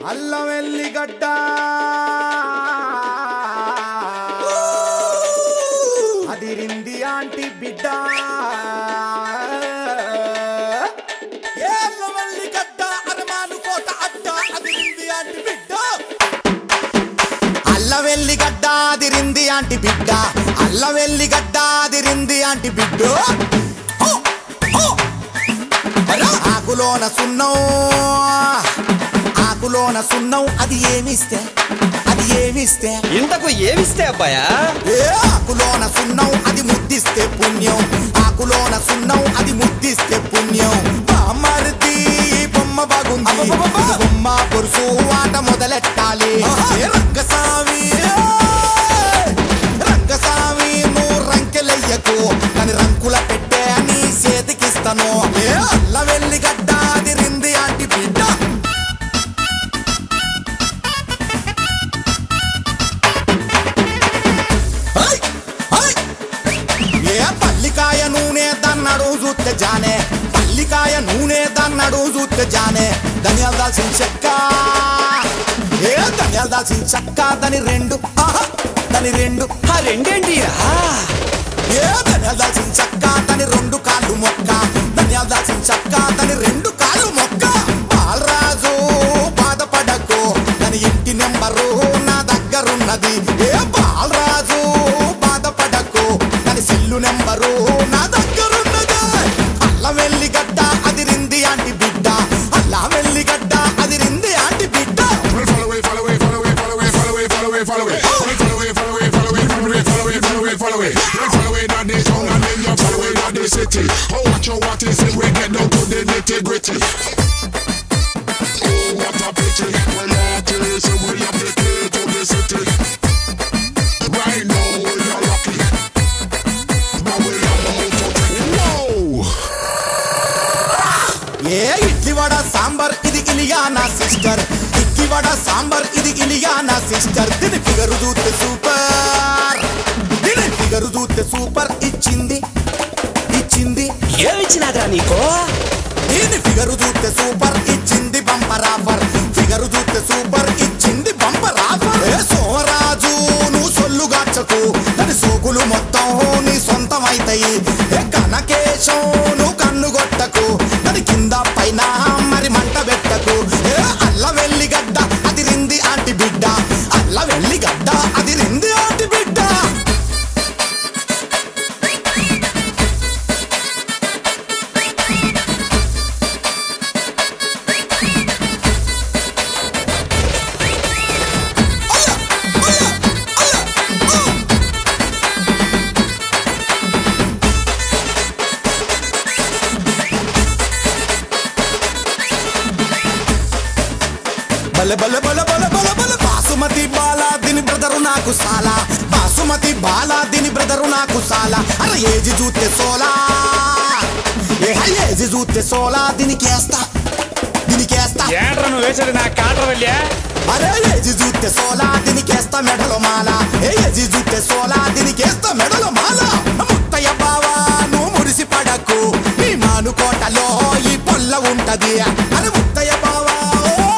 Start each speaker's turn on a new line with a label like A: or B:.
A: అల్లం ఎల్లిగడ్డ అదిరింది ఆంటీ బిడ్డ ఏ అల్లం ఎల్లిగడ్డ అరమాను కోట అడ్డ అదిరింది ఆంటీ బిడ్డ అల్ల వెల్లిగడ్డ అదిరింది ఆంటీ బిడ్డ అల్ల వెల్లిగడ్డ అదిరింది ఆంటీ బిడ్డ ఓ! ఓ! ఆకులోన సున్నం ఆకులోన సున్నం అది ఏమిస్తే అది ఏమిస్తే
B: ఇంతకు ఏమిస్తే అబ్బాయా
A: ఏ ఆకులోన సున్నం అది ముద్దిస్తే పుణ్యం ఆకులోన సున్నం అది ముద్దిస్తే పుణ్యం బామ్మర్ది ఈ బొమ్మ బాగుంది ఈ బొమ్మ పొరుసు ఆట మొదలెట్టాలి ఏ రంగస్వామి ఏ! రంగస్వామి నువ్వు రంకెలెయ్యకు కానీ రంకుల పెట్టే నీ చేతికిస్తాను ఏ అల్ల వెల్లిగడ్డ అది రింది ఆంటి బిడ్డ హై! హై! ఏ పల్లికాయ నూనె దన్నడు చూస్తే జానే పల్లికాయ నూనె దన్నడు చూస్తే జానే ధనియాలు దాల్చిన చెక్క ఏ ధనియాలు దాల్చిన చెక్క దాని రెండు ఆహా దాని రెండు
B: ఆ రెండేంటి
A: ఏ ధనియాలు దాల్చిన చెక్క దాని రెండు కాళ్ళు మొక్క ధనియాలు దాల్చిన చెక్క దాని రెండు కాళ్ళు మొక్క బాలరాజు బాధపడకు దాని ఇంటి నెంబరు నా దగ్గరున్నది ఏ బాలరాజు బాధపడకు దాని సెల్లు నెంబరు నా దగ్గరున్నది అల్ల వెల్లిగడ్డ అదిరింది ఆంటి బిడ్డ అల్ల వెల్లిగడ్డ అదిరింది ఆంటి బిడ్డ
C: Follow it, follow it, follow it, follow it, follow it, follow it, follow it. Follow it, follow it, follow it, follow it, follow it, follow it, follow it. Follow it down the town and then you follow it down the city. Oh, watch out what is it, we get down to the nitty gritty. Oh, what a pity. Well, artists, we have the key to the city. Right now, we are lucky. But we are about to take Whoa!
A: ఏ ఇడ్లీ వడ సాంబార్ ఇది Ileana sister idli vada sambar ఇది Ileana sister దీని figure చూస్తే super దీని figure చూస్తే super ఇచ్చింది ఇచ్చింది
B: ఏమిచ్చినాదిరా నీకు
A: దీని ఫిగరు చూస్తే సూపర్ ఇచ్చింది బంపర్ ఆఫర్ ఫిగరు చూస్తే సూపర్ ఇచ్చింది బంపర్ ఆఫర్ ఏ సోమరాజు నువ్వు సొల్లుగాచకు దాని సోకులు మొత్తం నీ సొంతం అయితాయి ఏ కనకేశం నువ్వు కన్ను కొట్టకు దాని కింద పైన మరి మంట పెట్టకు ఏ అల్ల వెల్లిగడ్డ అది రింది ఆంటి బిడ్డ అల్ల వెల్లిగడ్డ అది రింది ఆంటి బిడ్డ అయ్యా! అయ్యా! అయ్యా! ఆ! బల బల బల బల బల బల బాసుమతి బాలా దీని బ్రదరు నాకు సాలా బాసుమతి బాలా దీని బ్రదరు నాకు సాలా అరే ఏజి చూస్తే సోలా ఏ హై ఏజి చూస్తే సోలా దీనికి వేస్తా దీనికి వేస్తా
D: ఏంట్రా నువ్వు వేసేది నా కాటర్ వెళ్ళా
A: అరే ఏజి చూస్తే సోలా దీనికి వేస్తా మెడలో మాల ఏ ఏజి చూస్తే సోలా దీనికి వేస్తా మెడలో మాల ముత్తయ్య బావా నువ్వు మురిసి పడకు నీ మానుకోటలో ఈ పొల్ల ఉంటది అరే ముత్తయ్య బావా ఓ